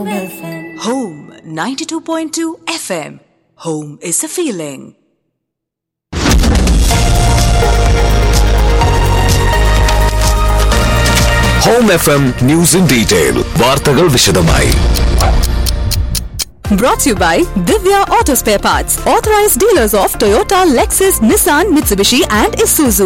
Home 92.2 FM. Home is a feeling. Home F M news in detail വാർത്തകൾ വിശദമായി Brought to you by Divya Auto Spare Parts, authorized dealers of Toyota, Lexus, Nissan, Mitsubishi, and Isuzu.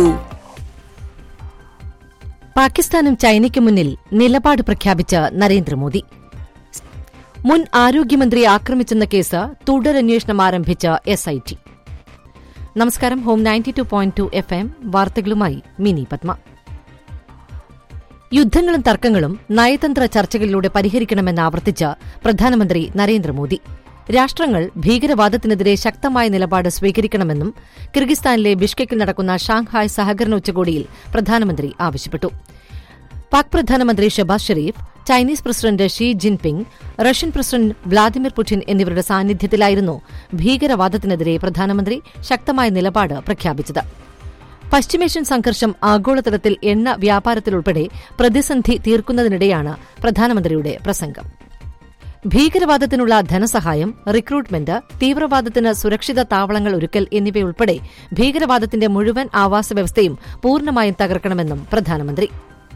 പാകിസ്ഥാനും ചൈനയ്ക്ക് മുന്നിൽ നിലപാട് പ്രഖ്യാപിച്ച നരേന്ദ്രമോദി മുൻ ആരോഗ്യമന്ത്രി ആക്രമിച്ചെന്ന case തുടരന്വേഷണം ആരംഭിച്ച എസ് ഐ ടി നമസ്കാരം Home ninety two point two F M വാർത്തകളുമായി മിനി പത്മ യുദ്ധങ്ങളും തർക്കങ്ങളും നയതന്ത്ര ചർച്ചകളിലൂടെ പരിഹരിക്കണമെന്ന് ആവർത്തിച്ച പ്രധാനമന്ത്രി നരേന്ദ്രമോദി രാഷ്ട്രങ്ങൾ ഭീകരവാദത്തിനെതിരെ ശക്തമായ നിലപാട് സ്വീകരിക്കണമെന്നും കിർഗിസ്ഥാനിലെ ബിഷ്കെക്കിൽ നടക്കുന്ന ഷാങ്ഹായ് സഹകരണ ഉച്ചകോടിയിൽ പ്രധാനമന്ത്രി ആവശ്യപ്പെട്ടു പാക് പ്രധാനമന്ത്രി Shehbaz Sharif Chinese president Xi Jinping Russian president Vladimir Putin എന്നിവരുടെ സാന്നിധ്യത്തിലായിരുന്നു ഭീകരവാദത്തിനെതിരെ പ്രധാനമന്ത്രി ശക്തമായ നിലപാട് പ്രഖ്യാപിച്ചത് പശ്ചിമേഷ്യൻ സംഘർഷം ആഗോളതലത്തിൽ എണ്ണ വ്യാപാരത്തിലുൾപ്പെടെ പ്രതിസന്ധി തീർക്കുന്നതിനിടെയാണ് പ്രധാനമന്ത്രിയുടെ പ്രസംഗം ഭീകരവാദത്തിനുള്ള ധനസഹായം റിക്രൂട്ട്മെന്റ് തീവ്രവാദത്തിന് സുരക്ഷിത താവളങ്ങൾ ഒരുക്കൽ എന്നിവയുൾപ്പെടെ ഭീകരവാദത്തിന്റെ മുഴുവൻ ആവാസ വ്യവസ്ഥയും പൂർണ്ണമായും തകർക്കണമെന്നും പ്രധാനമന്ത്രി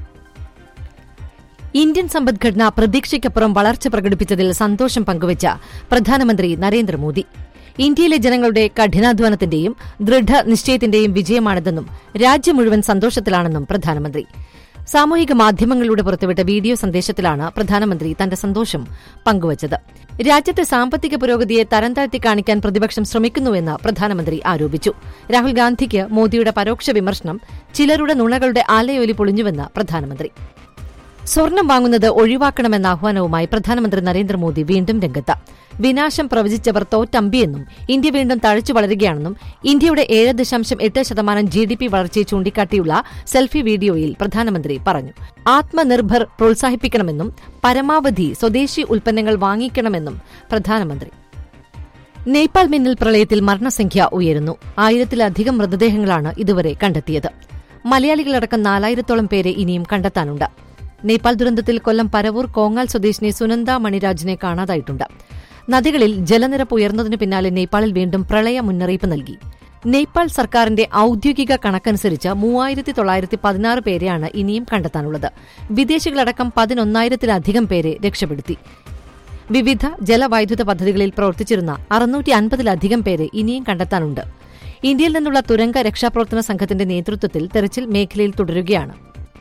ഇന്ത്യൻ സമ്പദ്ഘടന പ്രതീക്ഷയ്ക്കപ്പുറം വളർച്ച പ്രകടിപ്പിച്ചതിൽ സന്തോഷം പങ്കുവച്ച പ്രധാനമന്ത്രി നരേന്ദ്രമോദി ഇന്ത്യയിലെ ജനങ്ങളുടെ കഠിനാധ്വാനത്തിന്റെയും ദൃഢനിശ്ചയത്തിന്റെയും വിജയമാണിതെന്നും രാജ്യം മുഴുവൻ സന്തോഷത്തിലാണെന്നും പ്രധാനമന്ത്രി സാമൂഹിക മാധ്യമങ്ങളിലൂടെ പുറത്തുവിട്ട വീഡിയോ സന്ദേശത്തിലാണ് പ്രധാനമന്ത്രി തന്റെ സന്തോഷം പങ്കുവച്ചത് രാജ്യത്തെ സാമ്പത്തിക പുരോഗതിയെ തരം താഴ്ത്തി കാണിക്കാൻ പ്രതിപക്ഷം ശ്രമിക്കുന്നുവെന്ന് പ്രധാനമന്ത്രി ആരോപിച്ചു രാഹുൽ ഗാന്ധിക്ക് മോദിയുടെ പരോക്ഷ വിമർശനം ചിലരുടെ നുണകളുടെ ആലയൊലി പൊളിഞ്ഞുവെന്ന് പ്രധാനമന്ത്രി സ്വർണം വാങ്ങുന്നത് ഒഴിവാക്കണമെന്ന ആഹ്വാനവുമായി പ്രധാനമന്ത്രി നരേന്ദ്രമോദി വീണ്ടും രംഗത്ത് വിനാശം പ്രവചിച്ചവർ തോറ്റമ്പിയെന്നും ഇന്ത്യ വീണ്ടും തഴച്ചു വളരുകയാണെന്നും ഇന്ത്യയുടെ ഏഴ് ദശാംശം എട്ട് ശതമാനം ജി ഡി പി വളർച്ചയെ ചൂണ്ടിക്കാട്ടിയുള്ള സെൽഫി വീഡിയോയിൽ പ്രധാനമന്ത്രി പറഞ്ഞു ആത്മനിർഭർ പ്രോത്സാഹിപ്പിക്കണമെന്നും പരമാവധി സ്വദേശി ഉൽപ്പന്നങ്ങൾ വാങ്ങിക്കണമെന്നും പ്രധാനമന്ത്രി നേപ്പാൾ മിന്നൽ പ്രളയത്തിൽ മരണസംഖ്യ ഉയരുന്നു ആയിരത്തിലധികം മൃതദേഹങ്ങളാണ് ഇതുവരെ കണ്ടെത്തിയത് മലയാളികളടക്കം നാലായിരത്തോളം പേരെ ഇനിയും കണ്ടെത്താനുണ്ട് നേപ്പാൾ ദുരന്തത്തിൽ കൊല്ലം പരവൂർ കോങ്ങാൽ സ്വദേശിനി സുനന്ദ മണിരാജിനെ കാണാതായിട്ടുണ്ട് നദികളിൽ ജലനിരപ്പ് ഉയർന്നതിനു പിന്നാലെ നേപ്പാളിൽ വീണ്ടും പ്രളയ മുന്നറിയിപ്പ് നൽകി നേപ്പാൾ സർക്കാരിന്റെ ഔദ്യോഗിക കണക്കനുസരിച്ച് മൂവായിരത്തി തൊള്ളായിരത്തി പതിനാറ് പേരെയാണ് ഇനിയും കണ്ടെത്താനുള്ളത് വിദേശികളടക്കം പതിനൊന്നായിരത്തിലധികം പേരെ രക്ഷപ്പെടുത്തി വിവിധ ജലവൈദ്യുത പദ്ധതികളിൽ പ്രവർത്തിച്ചിരുന്ന അറുന്നൂറ്റി അൻപതിലധികം പേരെ ഇനിയും കണ്ടെത്താനുണ്ട് ഇന്ത്യയിൽ നിന്നുള്ള തുരങ്ക രക്ഷാപ്രവർത്തന സംഘത്തിന്റെ നേതൃത്വത്തിൽ തെരച്ചിൽ മേഖലയിൽ തുടരുകയാണ്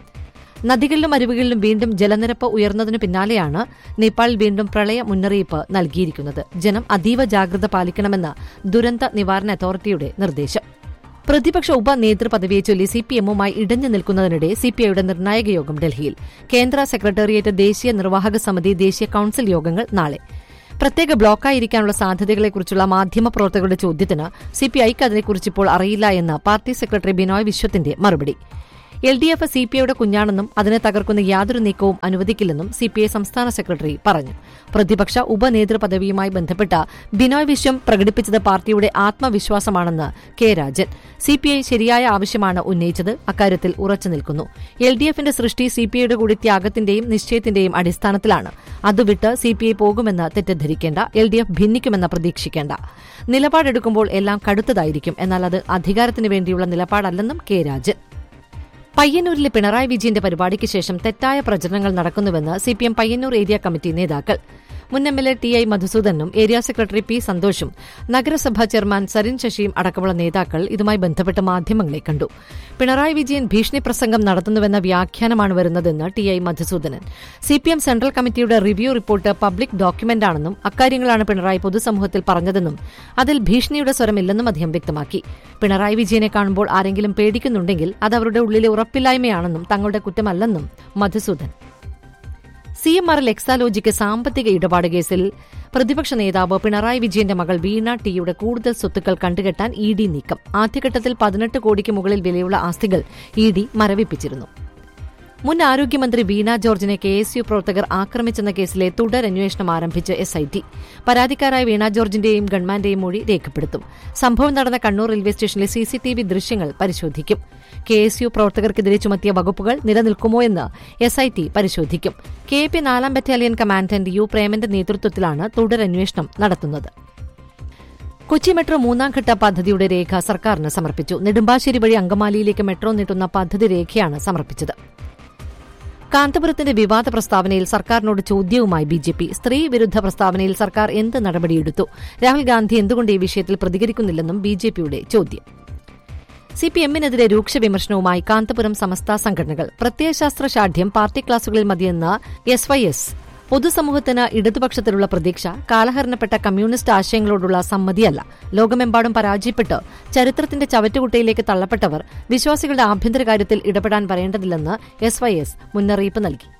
നദികളിലും അരുവികളിലും വീണ്ടും ജലനിരപ്പ് ഉയർന്നതിനു പിന്നാലെയാണ് നേപ്പാളിൽ വീണ്ടും പ്രളയ മുന്നറിയിപ്പ് നൽകിയിരിക്കുന്നത് ജനം അതീവ ജാഗ്രത പാലിക്കണമെന്ന് ദുരന്ത നിവാരണ അതോറിറ്റിയുടെ നിർദ്ദേശം പ്രതിപക്ഷ ഉപനേതൃപദവിയെ ചൊല്ലി സിപിഎമ്മുമായി ഇടഞ്ഞു നിൽക്കുന്നതിനിടെ സിപിഐയുടെ നിർണായക യോഗം ഡൽഹിയിൽ കേന്ദ്ര സെക്രട്ടേറിയറ്റ് ദേശീയ നിർവാഹക സമിതി ദേശീയ കൌൺസിൽ യോഗങ്ങൾ നാളെ പ്രത്യേക ബ്ലോക്കായിരിക്കാനുള്ള സാധ്യതകളെക്കുറിച്ചുള്ള മാധ്യമപ്രവർത്തകരുടെ ചോദ്യത്തിന് സിപിഐക്ക് അതിനെക്കുറിച്ചിപ്പോൾ അറിയില്ല എന്ന് പാർട്ടി സെക്രട്ടറി ബിനോയ് വിശ്വത്തിന്റെ മറുപടി എൽ ഡി എഫ് സിപിഐയുടെ കുഞ്ഞാണെന്നും അതിനെ തകർക്കുന്ന യാതൊരു നീക്കവും അനുവദിക്കില്ലെന്നും സിപിഐ സംസ്ഥാന സെക്രട്ടറി പറഞ്ഞു പ്രതിപക്ഷ ഉപനേതൃപദവിയുമായി ബന്ധപ്പെട്ട ബിനോയ് വിശ്വം പ്രകടിപ്പിച്ചത് പാർട്ടിയുടെ ആത്മവിശ്വാസമാണെന്ന് കെ രാജൻ സിപിഐ ശരിയായ ആവശ്യമാണ് ഉന്നയിച്ചത് അക്കാര്യത്തിൽ ഉറച്ചു നിൽക്കുന്നു എൽ ഡി എഫിന്റെ സൃഷ്ടി സിപിഐയുടെ കൂടി ത്യാഗത്തിന്റെയും നിശ്ചയത്തിന്റെയും അടിസ്ഥാനത്തിലാണ് അതുവിട്ട് സിപിഐ പോകുമെന്ന് തെറ്റിദ്ധരിക്കേണ്ട എൽ ഡി എഫ് ഭിന്നിക്കുമെന്ന് പ്രതീക്ഷിക്കേണ്ട നിലപാടെടുക്കുമ്പോൾ എല്ലാം കടുത്തതായിരിക്കും എന്നാൽ അത് അധികാരത്തിന് വേണ്ടിയുള്ള നിലപാടല്ലെന്നും കെ രാജൻ പയ്യന്നൂരിലെ പിണറായി വിജയന്റെ പരിപാടിക്ക് ശേഷം തെറ്റായ പ്രചരണങ്ങൾ നടക്കുന്നുവെന്ന് സിപിഎം പയ്യന്നൂർ ഏരിയ കമ്മിറ്റി നേതാക്കൾ മുൻ M L A T I മധുസൂദനും ഏരിയ സെക്രട്ടറി പി സന്തോഷും നഗരസഭാ ചെയർമാൻ സരിൻ ശശിയും അടക്കമുള്ള നേതാക്കൾ ഇതുമായി ബന്ധപ്പെട്ട് മാധ്യമങ്ങളെ കണ്ടു പിണറായി വിജയൻ ഭീഷണി പ്രസംഗം നടത്തുന്നുവെന്ന വ്യാഖ്യാനമാണ് വരുന്നതെന്ന് T I Madhusoodanan CPM central കമ്മിറ്റിയുടെ റിവ്യൂ റിപ്പോർട്ട് പബ്ലിക് ഡോക്യുമെന്റാണെന്നും അക്കാര്യങ്ങളാണ് പിണറായി പൊതുസമൂഹത്തിൽ പറഞ്ഞതെന്നും അതിൽ ഭീഷണിയുടെ സ്വരമില്ലെന്നും അദ്ദേഹം വ്യക്തമാക്കി പിണറായി വിജയനെ കാണുമ്പോൾ ആരെങ്കിലും പേടിക്കുന്നുണ്ടെങ്കിൽ അത് അവരുടെ ഉള്ളിലെ ഉറപ്പില്ലായ്മയാണെന്നും തങ്ങളുടെ കുറ്റമല്ലെന്നും Madhusoodan C M R L Exalogic സാമ്പത്തിക ഇടപാട് കേസിൽ പ്രതിപക്ഷ നേതാവ് പിണറായി വിജയന്റെ മകൾ വീണ ടിയുടെ കൂടുതൽ സ്വത്തുക്കൾ കണ്ടുകെട്ടാൻ ഇ ഡി നീക്കം ആദ്യഘട്ടത്തിൽ പതിനെട്ട് കോടിക്ക് മുകളിൽ വിലയുള്ള ആസ്തികൾ ഇ ഡി മരവിപ്പിച്ചിരുന്നു മുൻ ആരോഗ്യമന്ത്രി വീണ ജോർജിനെ കെ എസ് യു പ്രവർത്തകർ ആക്രമിച്ചെന്ന കേസിലെ തുടരന്വേഷണം ആരംഭിച്ച് എസ് ഐ ടി പരാതിക്കാരായ വീണ ജോർജിന്റെയും ഗൺമാന്റെയും മൊഴി രേഖപ്പെടുത്തും സംഭവം നടന്ന കണ്ണൂർ റെയിൽവേ സ്റ്റേഷനിലെ സിസിടിവി ദൃശ്യങ്ങൾ പരിശോധിക്കും കെ എസ് യു പ്രവർത്തകർക്കെതിരെ ചുമത്തിയ വകുപ്പുകൾ നിലനിൽക്കുമോ എന്ന് എസ് ഐ ടി പരിശോധിക്കും കെ പി നാലാം ബറ്റാലിയൻ കമാൻഡന്റ് യു പ്രേമന്റെ നേതൃത്വത്തിലാണ് തുടരന്വേഷണം നടത്തുന്നത് കൊച്ചി മെട്രോ മൂന്നാം ഘട്ട പദ്ധതിയുടെ രേഖ സർക്കാരിന് സമർപ്പിച്ചു നെടുമ്പാശ്ശേരി വഴി അങ്കമാലിയിലേക്ക് മെട്രോ നീട്ടുന്ന പദ്ധതി രേഖയാണ് സമർപ്പിച്ചത് കാന്തപുരത്തിന്റെ വിവാദ പ്രസ്താവനയിൽ സർക്കാരിനോട് ചോദ്യവുമായി ബി ജെ പി സ്ത്രീ വിരുദ്ധ പ്രസ്താവനയിൽ സർക്കാർ എന്ത് നടപടിയെടുത്തു രാഹുൽ ഗാന്ധി എന്തുകൊണ്ട് ഈ വിഷയത്തിൽ പ്രതികരിക്കുന്നില്ലെന്നും ബി ജെ പിയുടെ ചോദ്യം സി പി എമ്മിനെതിരെ രൂക്ഷ വിമർശനവുമായി കാന്തപുരം സമസ്ത സംഘടനകൾ പ്രത്യയശാസ്ത്ര ശാഠ്യം പാർട്ടി ക്ലാസുകളിൽ മതിയെന്ന എസ് വൈ എസ് പൊതുസമൂഹത്തിന് ഇടതുപക്ഷത്തിലുള്ള പ്രതീക്ഷ കാലഹരണപ്പെട്ട കമ്മ്യൂണിസ്റ്റ് ആശയങ്ങളോടുള്ള സമ്മതിയല്ല ലോകമെമ്പാടും പരാജയപ്പെട്ട് ചരിത്രത്തിന്റെ ചവറ്റുകുട്ടയിലേക്ക് തള്ളപ്പെട്ടവർ വിശ്വാസികളുടെ ആഭ്യന്തര കാര്യത്തിൽ ഇടപെടാൻ വരേണ്ടതില്ലെന്ന് എസ് വൈ എസ് മുന്നറിയിപ്പ് നൽകി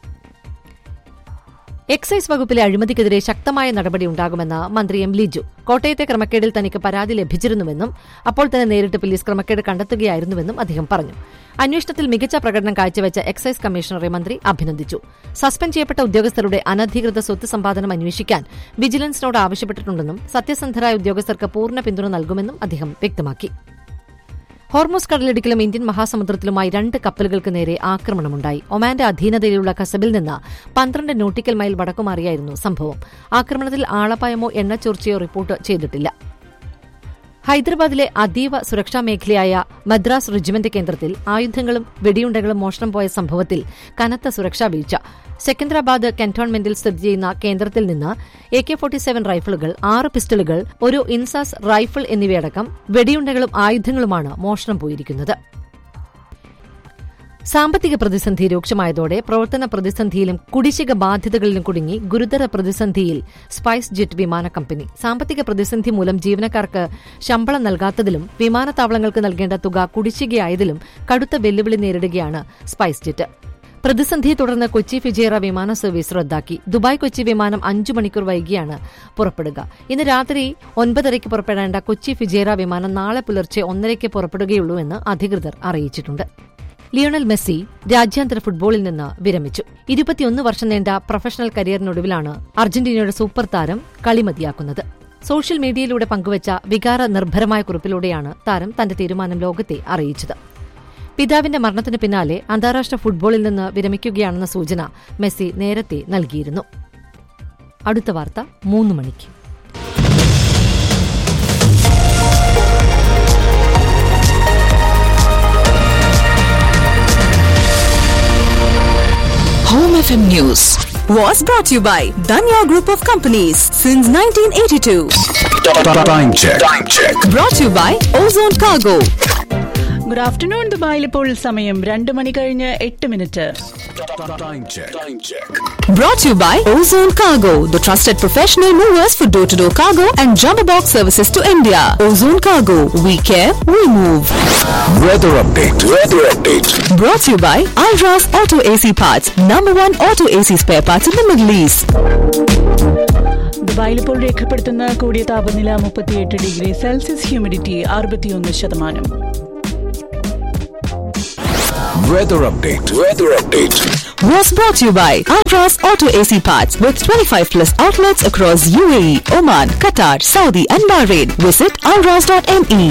എക്സൈസ് വകുപ്പിലെ അഴിമതിക്കെതിരെ ശക്തമായ നടപടി ഉണ്ടാകുമെന്ന് മന്ത്രി എം ലിജു കോട്ടയത്തെ ക്രമക്കേടിൽ തനിക്ക് പരാതി ലഭിച്ചിരുന്നുവെന്നും അപ്പോൾ തന്നെ നേരിട്ട് പോലീസ് ക്രമക്കേട് കണ്ടെത്തുകയായിരുന്നുവെന്നും അദ്ദേഹം പറഞ്ഞു അന്വേഷണത്തിൽ മികച്ച പ്രകടനം കാഴ്ചവെച്ച എക്സൈസ് കമ്മീഷണറെ മന്ത്രി അഭിനന്ദിച്ചു സസ്പെൻഡ് ചെയ്യപ്പെട്ട ഉദ്യോഗസ്ഥരുടെ അനധികൃത സ്വത്ത് സമ്പാദനം അന്വേഷിക്കാൻ വിജിലൻസിനോട് ആവശ്യപ്പെട്ടിട്ടുണ്ടെന്നും സത്യസന്ധരായ ഉദ്യോഗസ്ഥർക്ക് പൂർണ്ണ പിന്തുണ നൽകുമെന്നും അദ്ദേഹം വ്യക്തമാക്കി ഹോർമോസ് കടലിടുക്കിലും ഇന്ത്യൻ മഹാസമുദ്രത്തിലുമായി രണ്ട് കപ്പലുകൾക്ക് നേരെ ആക്രമണമുണ്ടായി ഒമാന്റെ അധീനതയിലുള്ള കസബിൽ നിന്ന് പന്ത്രണ്ട് നോട്ടിക്കൽ മൈൽ വടക്കുമാറിയായിരുന്നു സംഭവം ആക്രമണത്തിൽ ആളപായമോ എണ്ണച്ചോർച്ചയോ റിപ്പോർട്ട് ചെയ്തിട്ടില്ല ഹൈദരാബാദിലെ അതീവ സുരക്ഷാ മേഖലയായ മദ്രാസ് റെജിമെന്റ് കേന്ദ്രത്തിൽ ആയുധങ്ങളും വെടിയുണ്ടകളും മോഷണം പോയ സംഭവത്തിൽ കനത്ത സുരക്ഷാ വീഴ്ച സെക്കന്ദരാബാദ് കന്റോൺമെന്റിൽ സ്ഥിതി ചെയ്യുന്ന കേന്ദ്രത്തിൽ നിന്ന് എ കെ ഫോർട്ടി സെവൻ റൈഫിളുകൾ ആറ് പിസ്റ്റളുകൾ ഒരു ഇൻസാസ് റൈഫിൾ എന്നിവയടക്കം വെടിയുണ്ടകളും ആയുധങ്ങളുമാണ് മോഷണം പോയിരിക്കുന്നത് സാമ്പത്തിക പ്രതിസന്ധി രൂക്ഷമായതോടെ പ്രവർത്തന പ്രതിസന്ധിയിലും കുടിശ്ശിക ബാധ്യതകളിലും കുടുങ്ങി ഗുരുതര പ്രതിസന്ധിയിൽ സ്പൈസ് ജെറ്റ് വിമാന കമ്പനി സാമ്പത്തിക പ്രതിസന്ധി മൂലം ജീവനക്കാർക്ക് ശമ്പളം നൽകാത്തതിലും വിമാനത്താവളങ്ങൾക്ക് നൽകേണ്ട തുക കുടിശ്ശികയായതിലും കടുത്ത വെല്ലുവിളി നേരിടുകയാണ് സ്പൈസ് ജെറ്റ് പ്രതിസന്ധിയെ തുടർന്ന് കൊച്ചി ഫിജേറ വിമാന സർവീസ് റദ്ദാക്കി ദുബായ് കൊച്ചി വിമാനം അഞ്ചു മണിക്കൂർ വൈകിയാണ് പുറപ്പെടുക ഇന്ന് രാത്രി ഒൻപതരയ്ക്ക് പുറപ്പെടേണ്ട കൊച്ചി ഫിജേറ വിമാനം നാളെ പുലർച്ചെ ഒന്നരയ്ക്ക് പുറപ്പെടുകയുള്ളൂ എന്ന് അധികൃതർ അറിയിച്ചിട്ടുണ്ട് ലിയോണൽ മെസ്സി രാജ്യാന്തര ഫുട്ബോളിൽ നിന്ന് വിരമിച്ചു ഇരുപത്തിയൊന്ന് വർഷം നീണ്ട പ്രൊഫഷണൽ കരിയറിനൊടുവിലാണ് അർജന്റീനയുടെ സൂപ്പർ താരം കളിമതിയാക്കുന്നത് സോഷ്യൽ മീഡിയയിലൂടെ പങ്കുവച്ച വികാര നിർഭരമായ കുറിപ്പിലൂടെയാണ് താരം തന്റെ തീരുമാനം ലോകത്തെ അറിയിച്ചത് പിതാവിന്റെ മരണത്തിന് പിന്നാലെ അന്താരാഷ്ട്ര ഫുട്ബോളിൽ നിന്ന് വിരമിക്കുകയാണെന്ന സൂചന മെസ്സി നേരത്തെ നൽകിയിരുന്നു അടുത്ത വാർത്ത മൂന്ന് മണിക്ക് Home FM News was brought to you by Danya Group of Companies since 1982. Time check. Time check. Brought to you by Ozone Cargo. Good afternoon ദുബായിൽ ഇപ്പോൾ സമയം രണ്ട് മണി കഴിഞ്ഞ് എട്ട് minute Time check. Time check. Brought to you by Ozone Cargo, the trusted professional movers for door to door cargo and jumbo box services to India. Ozone Cargo, we care, we move. Weather update. Weather update. Brought to you by Alras Auto AC Parts, number one auto AC spare parts in the Middle East. ദുബായിൽ ഇപ്പോൾ രേഖപ്പെടുത്തുന്ന കൂടിയ താപനില മുപ്പത്തിയെട്ട് degree Celsius humidity അറുപത്തിയൊന്ന് ശതമാനം Weather update. Weather update. Was brought to you by Alras Auto AC Parts with 25 plus outlets across UAE, Oman, Qatar, Saudi, and Bahrain. Visit alras.me.